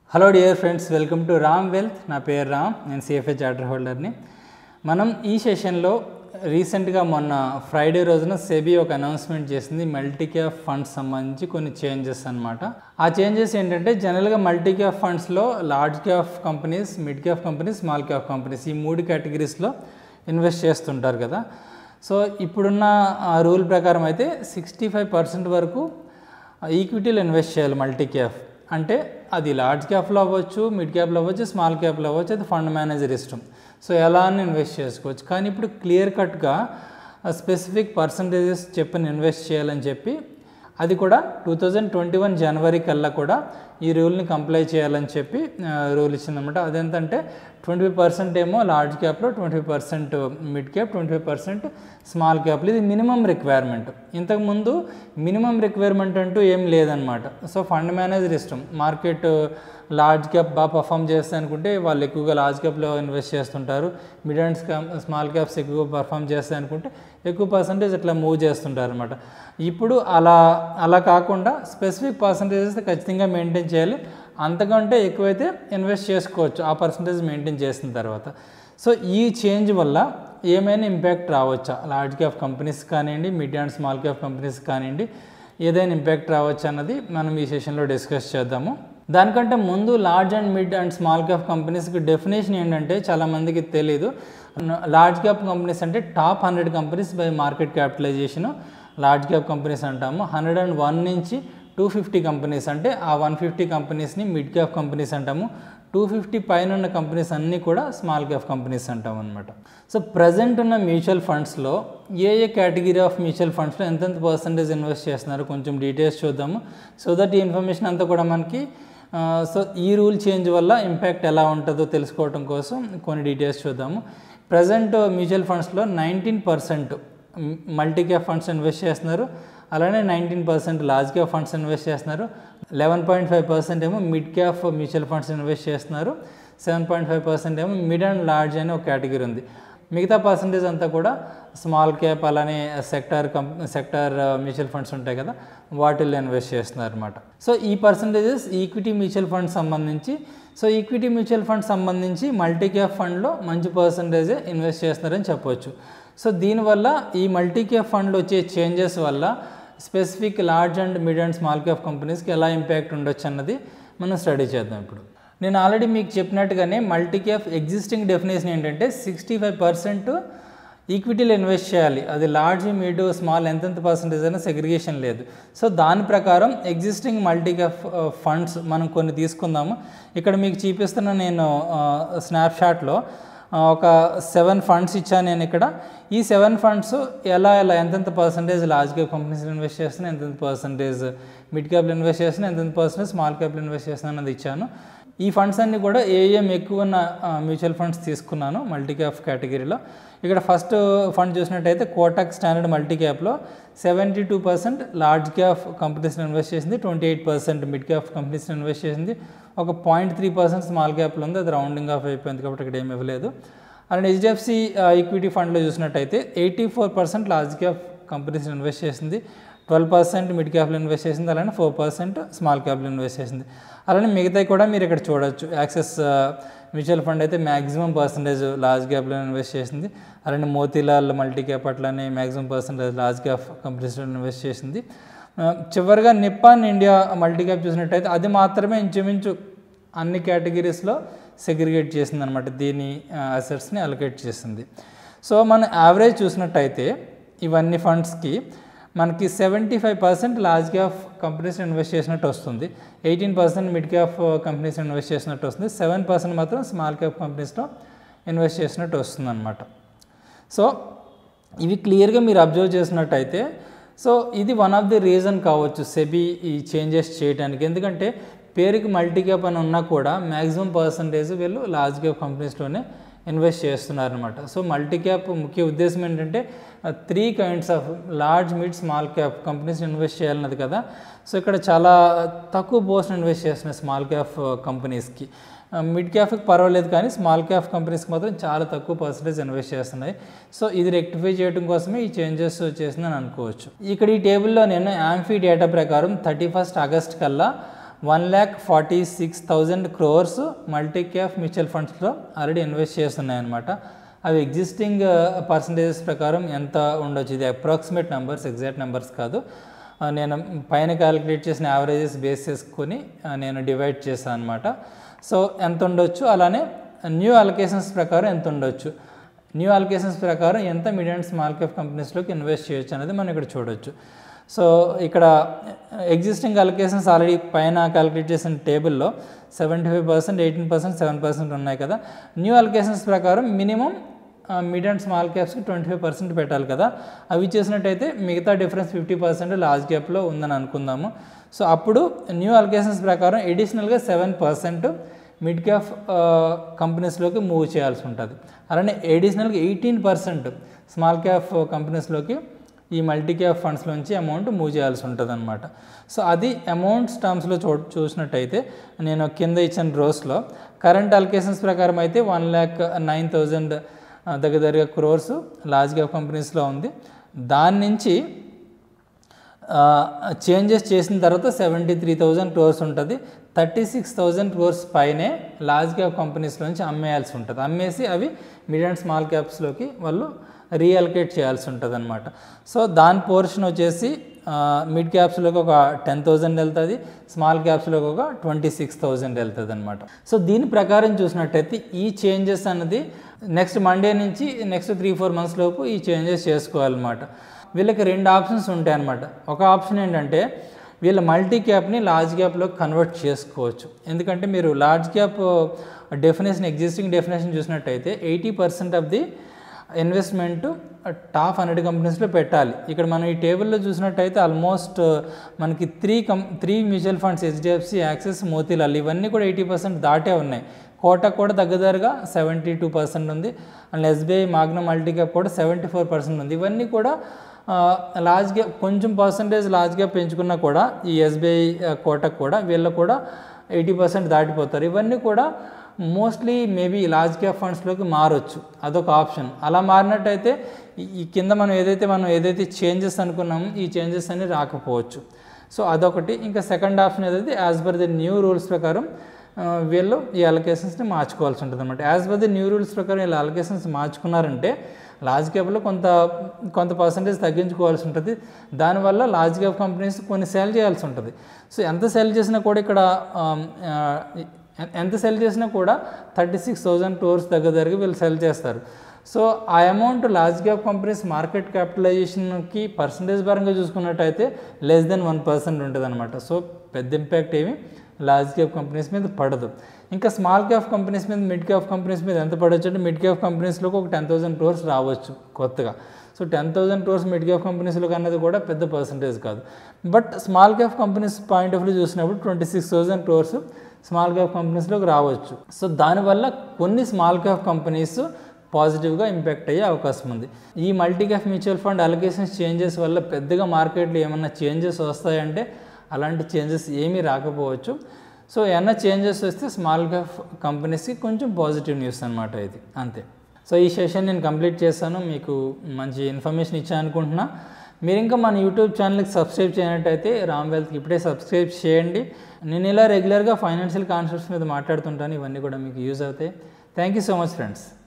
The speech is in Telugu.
hello dear friends welcome to Ram wealth నా పేరు రామ్ నేను సిఎఫ్ఏ చార్టర్ హోల్డర్ని మనం ఈ సెషన్లో రీసెంట్గా మొన్న ఫ్రైడే రోజున సెబీ ఒక అనౌన్స్మెంట్ చేసింది మల్టీ క్యాప్ ఫండ్స్ సంబంధించి కొన్ని చేంజెస్ అనమాట ఆ చేంజెస్ ఏంటంటే జనరల్గా మల్టీ క్యాప్ ఫండ్స్లో large cap companies mid cap companies small cap companies ఈ మూడు కేటగిరీస్లో ఇన్వెస్ట్ చేస్తుంటారు కదా సో ఇప్పుడున్న ఆ రూల్ ప్రకారం అయితే సిక్స్టీ ఫైవ్ పర్సెంట్ వరకు ఈక్విటీలో ఇన్వెస్ట్ చేయాలి మల్టీ క్యాప్ అంటే అది లార్జ్ క్యాప్లో అవ్వచ్చు మిడ్ క్యాప్లో అవ్వచ్చు స్మాల్ క్యాప్లో అవ్వచ్చు అది ఫండ్ మేనేజర్ ఇష్టం సో ఎలా అని ఇన్వెస్ట్ చేసుకోవచ్చు కానీ ఇప్పుడు క్లియర్ కట్గా స్పెసిఫిక్ పర్సంటేజెస్ చెప్పని ఇన్వెస్ట్ చేయాలని చెప్పి అది కూడా టూ థౌజండ్ ట్వంటీ వన్ జనవరి కల్లా కూడా ఈ రూల్ని కంప్లై చేయాలని చెప్పి రూల్ ఇచ్చిందనమాట అదేంటంటే ట్వంటీ ఫైవ్ పర్సెంట్ ఏమో లార్జ్ క్యాప్లో twenty five percent mid cap twenty five percent small క్యాప్లో ఇది మినిమం రిక్వైర్మెంట్ ఇంతకుముందు మినిమం రిక్వైర్మెంట్ అంటూ ఏం లేదనమాట సో ఫండ్ మేనేజర్ ఇష్టం మార్కెట్ లార్జ్ క్యాప్ బాగా పర్ఫామ్ చేస్తే అనుకుంటే వాళ్ళు ఎక్కువగా లార్జ్ క్యాప్లో ఇన్వెస్ట్ చేస్తుంటారు మిడ్ అండ్ స్మాల్ క్యాప్స్ ఎక్కువగా పర్ఫామ్ చేస్తే అనుకుంటే ఎక్కువ పర్సంటేజ్ ఇట్లా మూవ్ చేస్తుంటారు అనమాట ఇప్పుడు అలా అలా కాకుండా స్పెసిఫిక్ పర్సంటేజెస్ ఖచ్చితంగా మెయింటైన్ చేయాలి అంతకంటే ఎక్కువైతే ఇన్వెస్ట్ చేసుకోవచ్చు ఆ పర్సంటేజ్ మెయింటైన్ చేసిన తర్వాత సో ఈ చేంజ్ వల్ల ఏమైనా ఇంపాక్ట్ రావచ్చా లార్జ్ క్యాప్ కంపెనీస్ కానివ్వండి mid and small cap companies కానివ్వండి ఏదైనా ఇంపాక్ట్ రావచ్చు అన్నది మనం ఈ సెషన్లో డిస్కస్ చేద్దాము దానికంటే ముందు large and mid and small cap కంపెనీస్కి డెఫినేషన్ ఏంటంటే చాలామందికి తెలియదు లార్జ్ క్యాప్ కంపెనీస్ అంటే top hundred companies by market capitalisation large cap companies అంటాము హండ్రెడ్ అండ్ వన్ నుంచి టూ ఫిఫ్టీ కంపెనీస్ అంటే ఆ వన్ ఫిఫ్టీ కంపెనీస్ని మిడ్ క్యాప్ కంపెనీస్ అంటాము టూ ఫిఫ్టీ పైన ఉన్న కంపెనీస్ అన్నీ కూడా స్మాల్ క్యాప్ కంపెనీస్ అంటాం అనమాట సో ప్రజెంట్ ఉన్న మ్యూచువల్ ఫండ్స్లో ఏ ఏ కేటగిరీ ఆఫ్ మ్యూచువల్ ఫండ్స్లో ఎంతెంత పర్సంటేజ్ ఇన్వెస్ట్ చేస్తున్నారు కొంచెం డీటెయిల్స్ చూద్దాము సో దట్ ఈ ఇన్ఫర్మేషన్ అంతా కూడా మనకి సో ఈ రూల్ చేంజ్ వల్ల ఇంపాక్ట్ ఎలా ఉంటుందో తెలుసుకోవడం కోసం కొన్ని డీటెయిల్స్ చూద్దాము ప్రజెంట్ మ్యూచువల్ ఫండ్స్లో nineteen percent multi cap funds invest చేస్తున్నారు అలానే nineteen percent large cap funds invest చేస్తున్నారు లెవెన్ పాయింట్ ఫైవ్ పర్సెంట్ ఏమో mid cap mutual funds invest చేస్తున్నారు సెవెన్ పాయింట్ ఫైవ్ పర్సెంట్ ఏమో మిడ్ అండ్ లార్జ్ అనే ఒక కేటగిరీ ఉంది మిగతా పర్సంటేజ్ అంతా కూడా స్మాల్ క్యాప్ అలానే sector cum sector mutual funds ఉంటాయి కదా వాటిల్లో ఇన్వెస్ట్ చేస్తున్నారు అనమాట సో ఈ పర్సంటేజెస్ ఈక్విటీ మ్యూచువల్ ఫండ్ సంబంధించి సో ఈక్విటీ మ్యూచువల్ ఫండ్ సంబంధించి మల్టీ క్యాప్ ఫండ్లో మంచి పర్సంటేజే ఇన్వెస్ట్ చేస్తున్నారని చెప్పొచ్చు సో దీనివల్ల ఈ మల్టీ క్యాప్ ఫండ్లో వచ్చే చేంజెస్ వల్ల specific large and mid and small cap కంపెనీస్కి ఎలా ఇంపాక్ట్ ఉండొచ్చు అన్నది మనం స్టడీ చేద్దాం ఇప్పుడు నేను ఆల్రెడీ మీకు చెప్పినట్టుగానే మల్టీ క్యాప్ ఎగ్జిస్టింగ్ డెఫినేషన్ ఏంటంటే సిక్స్టీ ఫైవ్ పర్సెంట్ ఈక్విటీలో ఇన్వెస్ట్ చేయాలి అది లార్జ్ మిడ్ స్మాల్ ఎంతెంత పర్సంటేజ్ అయినా సెగ్రిగేషన్ లేదు సో దాని ప్రకారం ఎగ్జిస్టింగ్ మల్టీ క్యాప్ ఫండ్స్ మనం కొన్ని తీసుకుందాము ఇక్కడ మీకు చూపిస్తున్న నేను స్నాప్షాట్లో ఒక సెవెన్ ఫండ్స్ ఇచ్చాను నేను ఇక్కడ ఈ సెవెన్ ఫండ్స్ ఎలా ఎలా ఎంతెంత పర్సంటేజ్ లార్జ్ క్యాప్ కంపెనీస్లో ఇన్వెస్ట్ చేస్తున్నాయి ఎంతెంత పర్సంటేజ్ మిడ్ క్యాప్లో ఇన్వెస్ట్ చేస్తున్నాయి ఎంతెంత పర్సంటేజ్ స్మాల్ క్యాప్లో ఇన్వెస్ట్ చేస్తున్నాను అన్నది ఇచ్చాను ఈ ఫండ్స్ అన్నీ కూడా ఏఎం ఎక్కువ ఉన్న మ్యూచువల్ ఫండ్స్ తీసుకున్నాను మల్టీ క్యాప్ కేటగిరీలో ఇక్కడ ఫస్ట్ ఫండ్ చూసినట్టయితే కోటక్ స్టాండర్డ్ మల్టీ క్యాప్లో seventy two percent large cap కంపెనీస్లో ఇన్వెస్ట్ చేసింది twenty eight percent mid cap కంపెనీస్లో ఇన్వెస్ట్ చేసింది ఒక పాయింట్ త్రీ పర్సెంట్ స్మాల్ క్యాప్లో ఉంది అది రౌండింగ్ ఆఫ్ అయిపోయింది కాబట్టి ఇక్కడ ఏమి ఇవ్వలేదు అలానే హెచ్డిఎఫ్సి ఈక్విటీ ఫండ్లో చూసినట్టయితే eighty four percent large cap companies invest చేసింది ట్వెల్వ్ పర్సెంట్ మిడ్ క్యాప్లో ఇన్వెస్ట్ చేసింది అలానే ఫోర్ పర్సెంట్ స్మాల్ క్యాప్లో ఇన్వెస్ట్ చేసింది అలానే మిగతాయి కూడా మీరు ఇక్కడ చూడొచ్చు యాక్సెస్ మ్యూచువల్ ఫండ్ అయితే మ్యాక్సిమం పర్సంటేజ్ లార్జ్ క్యాప్లో ఇన్వెస్ట్ చేసింది అలానే మోతీలాల్ మల్టీ క్యాప్ అట్లానే మ్యాక్సిమం పర్సంటేజ్ లార్జ్ క్యాప్ కంపెనీస్లో ఇన్వెస్ట్ చేసింది చివరిగా నిప్పాన్ ఇండియా మల్టీ క్యాప్ చూసినట్టయితే అది మాత్రమే ఇంచుమించు అన్ని కేటగిరీస్లో సెగ్రిగేట్ చేసింది అనమాట దీని అసెట్స్ని అలొకేట్ చేసింది సో మన యావరేజ్ చూసినట్టయితే ఇవన్నీ ఫండ్స్కి మనకి seventy five percent large cap companies invest చేసినట్టు వస్తుంది eighteen percent mid cap companies invest చేసినట్టు వస్తుంది సెవెన్ పర్సెంట్ మాత్రం స్మాల్ క్యాప్ కంపెనీస్లో ఇన్వెస్ట్ చేసినట్టు వస్తుంది అనమాట సో ఇవి క్లియర్గా మీరు అబ్జర్వ్ చేసినట్టయితే సో ఇది వన్ ఆఫ్ ది రీజన్ కావచ్చు సెబీ ఈ చేంజెస్ చేయడానికి ఎందుకంటే పేరుకి మల్టీ క్యాప్ అని ఉన్నా కూడా మ్యాక్సిమం పర్సంటేజ్ వీళ్ళు లార్జ్ క్యాప్ కంపెనీస్లోనే ఇన్వెస్ట్ చేస్తున్నారనమాట సో మల్టీ క్యాప్ ముఖ్య ఉద్దేశం ఏంటంటే three kinds of large mid small cap companies invest చేయాలన్నది కదా సో ఇక్కడ చాలా తక్కువ పోస్ట్ ఇన్వెస్ట్ చేస్తున్నాయి స్మాల్ క్యాప్ కంపెనీస్కి మిడ్ క్యాప్కి పర్వాలేదు కానీ స్మాల్ క్యాప్ కంపెనీస్కి మాత్రం చాలా తక్కువ పర్సంటేజ్ ఇన్వెస్ట్ చేస్తున్నాయి సో ఇది రెక్టిఫై చేయడం కోసమే ఈ చేంజెస్ చేసిందని అనుకోవచ్చు ఇక్కడ ఈ టేబుల్లో నేను యాంఫీ డేటా ప్రకారం థర్టీ ఫస్ట్ ఆగస్ట్ కల్లా one lakh forty six thousand crores multi cap mutual ఫండ్స్లో ఆల్రెడీ ఇన్వెస్ట్ చేస్తున్నాయి అనమాట అవి ఎగ్జిస్టింగ్ పర్సంటేజెస్ ప్రకారం ఎంత ఉండొచ్చు ఇది అప్రాక్సిమేట్ నెంబర్స్ ఎగ్జాక్ట్ నెంబర్స్ కాదు ఆ, నేను పైన క్యాలిక్యులేట్ చేసిన యావరేజెస్ బేస్ చేసుకొని ఆ, నేను డివైడ్ చేశాను అనమాట సో ఎంత ఉండొచ్చు అలానే న్యూ అలొకేషన్స్ ప్రకారం ఎంత ఉండొచ్చు న్యూ అలొకేషన్స్ ప్రకారం ఎంత మిడ్ అండ్ స్మాల్ క్యాప్ కంపెనీస్లోకి ఇన్వెస్ట్ చేయొచ్చు అనేది మనం ఇక్కడ చూడొచ్చు సో ఇక్కడ ఎగ్జిస్టింగ్ అలొకేషన్స్ ఆల్రెడీ పైన క్యాలిక్యులేట్ చేసిన టేబుల్లో seventy five percent eighteen percent seven percent ఉన్నాయి కదా న్యూ అలొకేషన్స్ ప్రకారం మినిమం మిడ్ అండ్ స్మాల్ క్యాప్స్కి ట్వంటీ ఫైవ్ పర్సెంట్ పెట్టాలి కదా అవి చేసినట్టయితే మిగతా డిఫరెన్స్ ఫిఫ్టీ పర్సెంట్ లార్జ్ క్యాప్లో ఉందని అనుకుందాము సో అప్పుడు న్యూ అలొకేషన్స్ ప్రకారం ఎడిషనల్గా సెవెన్ పర్సెంట్ మిడ్ క్యాప్ కంపెనీస్లోకి మూవ్ చేయాల్సి ఉంటుంది అలానే ఎడిషనల్గా ఎయిటీన్ పర్సెంట్ స్మాల్ క్యాప్ కంపెనీస్లోకి ఈ మల్టీ క్యాప్ ఫండ్స్లోంచి అమౌంట్ మూవ్ చేయాల్సి ఉంటుంది అనమాట సో అది అమౌంట్స్ టర్మ్స్లో చూ చూసినట్టయితే నేను కింద ఇచ్చిన రోస్లో కరెంట్ అలొకేషన్స్ ప్రకారం అయితే వన్ ల్యాక్ నైన్ థౌజండ్ దగ్గర దగ్గర క్రోర్స్ లార్జ్ క్యాప్ కంపెనీస్లో ఉంది దాని నుంచి చేంజెస్ చేసిన తర్వాత సెవెంటీ త్రీ థౌజండ్ క్రోర్స్ ఉంటుంది థర్టీ సిక్స్ థౌజండ్ క్రోర్స్ పైనే లార్జ్ క్యాప్ కంపెనీస్లోంచి అమ్మేయాల్సి ఉంటుంది అమ్మేసి అవి మిడ్ అండ్ స్మాల్ క్యాప్స్లోకి వాళ్ళు రీఅలకేట్ చేయాల్సి ఉంటుంది అనమాట సో దాని పోర్షన్ వచ్చేసి మిడ్ క్యాప్స్లోకి ఒక టెన్ థౌజండ్ వెళ్తుంది స్మాల్ క్యాప్స్లోకి ఒక ట్వంటీ సిక్స్ థౌజండ్ వెళ్తుంది అనమాట సో దీని ప్రకారం చూసినట్టయితే ఈ చేంజెస్ అన్నది నెక్స్ట్ మండే నుంచి నెక్స్ట్ త్రీ ఫోర్ మంత్స్ లోపు ఈ చేంజెస్ చేసుకోవాలన్నమాట వీళ్ళకి రెండు ఆప్షన్స్ ఉంటాయి అన్నమాట ఒక ఆప్షన్ ఏంటంటే వీళ్ళ మల్టీ క్యాప్ని లార్జ్ క్యాప్లో కన్వర్ట్ చేసుకోవచ్చు ఎందుకంటే మీరు large cap definition existing definition చూసినట్టయితే eighty percent of the investment top hundred కంపెనీస్లో పెట్టాలి ఇక్కడ మనం ఈ టేబుల్లో చూసినట్టయితే ఆల్మోస్ట్ మనకి three come three mutual funds HDFC Axis Motilal ఇవన్నీ కూడా ఎయిటీ పర్సెంట్ దాటే ఉన్నాయి కోటక్ కూడా దగ్గరగా సెవెంటీ టూ పర్సెంట్ ఉంది and SBI Magnum multi cap కూడా సెవెంటీ ఫోర్ పర్సెంట్ ఉంది ఇవన్నీ కూడా లార్జ్ గ్యాప్ కొంచెం పర్సంటేజ్ లార్జ్ గ్యాప్ పెంచుకున్నా కూడా ఈ ఎస్బీఐ కోటక్ కూడా వీళ్ళు కూడా ఎయిటీ పర్సెంట్ దాటిపోతారు ఇవన్నీ కూడా మోస్ట్లీ మేబీ లార్జ్ క్యాప్ ఫండ్స్లోకి మారొచ్చు అదొక ఆప్షన్ అలా మారినట్టయితే ఈ- ఈ కింద మనం ఏదైతే మనం ఏదైతే చేంజెస్ అనుకున్నామో ఈ చేంజెస్ అన్ని రాకపోవచ్చు సో అదొకటి ఇంకా సెకండ్ ఆప్షన్ ఏదైతే as per the new rules ప్రకారం ఆ, వీళ్ళు ఈ అలొకేషన్స్ని మార్చుకోవాల్సి ఉంటుంది అనమాట as per the new rules ప్రకారం వీళ్ళు అలొకేషన్స్ మార్చుకున్నారంటే లార్జ్ క్యాప్లో కొంత కొంత పర్సంటేజ్ తగ్గించుకోవాల్సి ఉంటుంది దానివల్ల లార్జ్ క్యాప్ కంపెనీస్ కొన్ని సెల్ చేయాల్సి ఉంటుంది సో ఎంత సెల్ చేసినా కూడా ఇక్కడ ఆమ్, ఆ, ఎ- ఎంత సెల్ చేసినా కూడా థర్టీ సిక్స్ థౌజండ్ క్రోర్స్ దగ్గర దగ్గర వీళ్ళు సెల్ చేస్తారు సో ఆ amount large cap companies market క్యాపిటలైజేషన్కి పర్సంటేజ్ పరంగా చూసుకున్నట్టయితే లెస్ దెన్ వన్ పర్సెంట్ ఉంటుంది అనమాట సో పెద్ద ఇంపాక్ట్ ఏమి లార్జ్ క్యాప్ కంపెనీస్ మీద పడదు ఇంకా స్మాల్ క్యాప్ కంపెనీస్ మీద మిడ్ క్యాప్ కంపెనీస్ మీద ఎంత పడవచ్చు అంటే మిడ్ క్యాప్ కంపెనీస్లోకి ఒక టెన్ థౌసండ్ క్రోర్స్ రావచ్చు కొత్తగా so ten thousand crores mid cap కంపెనీస్లోకి అన్నది కూడా పెద్ద పర్సంటేజ్ కాదు but small cap companies point of view చూసినప్పుడు twenty six thousand crores small cap కంపెనీస్లోకి రావచ్చు సో దానివల్ల కొన్ని స్మాల్ క్యాప్ కంపెనీస్ పాజిటివ్గా ఇంపాక్ట్ అయ్యే అవకాశం ఉంది ఈ multi cap mutual fund allocations changes వల్ల పెద్దగా మార్కెట్లో ఏమన్నా చేంజెస్ వస్తాయంటే అలాంటి చేంజెస్ ఏమీ రాకపోవచ్చు సో ఏమన్నా చేంజెస్ వస్తే స్మాల్ క్యాప్ కంపెనీస్కి కొంచెం పాజిటివ్ న్యూస్ అనమాట ఇది అంతే సో ఈ సెషన్ నేను కంప్లీట్ చేశాను మీకు మంచి ఇన్ఫర్మేషన్ ఇచ్చాను అనుకుంటున్నా మీరు ఇంకా మన యూట్యూబ్ ఛానల్కి సబ్స్క్రైబ్ చేయనట్టయితే రామ్ వెల్త్కి ఇప్పుడే సబ్స్క్రైబ్ చేయండి నేను ఇలా రెగ్యులర్గా ఫైనాన్షియల్ కాన్సెప్ట్స్ మీద మాట్లాడుతుంటాను ఇవన్నీ కూడా మీకు యూజ్ అవుతాయి thank you so much friends